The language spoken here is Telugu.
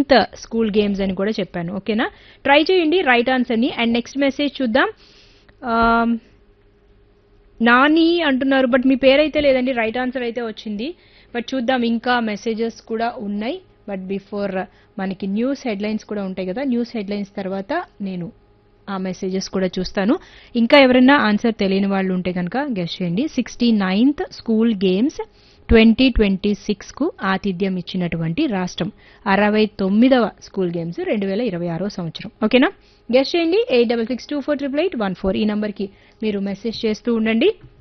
నైన్త్ స్కూల్ గేమ్స్ అని కూడా చెప్పాను ఓకేనా ట్రై చేయండి రైట్ ఆన్సర్ని అండ్ నెక్స్ట్ మెసేజ్ చూద్దాం ఆమ్, నాని అంటున్నారు బట్ మీ పేరైతే లేదండి రైట్ ఆన్సర్ అయితే వచ్చింది బట్ చూద్దాం ఇంకా మెసేజెస్ కూడా ఉన్నాయి బట్ బిఫోర్ మనకి న్యూస్ హెడ్లైన్స్ కూడా ఉంటాయి కదా న్యూస్ హెడ్లైన్స్ తర్వాత నేను ఆ మెసేజెస్ కూడా చూస్తాను ఇంకా ఎవరైనా ఆన్సర్ తెలియని వాళ్ళు ఉంటే కనుక గెస్ట్ చేయండి sixty ninth school games twenty twenty సిక్స్కు ఆతిథ్యం ఇచ్చినటువంటి రాష్ట్రం అరవై తొమ్మిదవ స్కూల్ గేమ్స్ రెండు వేల ఇరవై ఆరో సంవత్సరం ఓకేనా గెస్ట్ చేయండి eight double six two four triple eight one four ఈ నంబర్కి మీరు మెసేజ్ చేస్తూ ఉండండి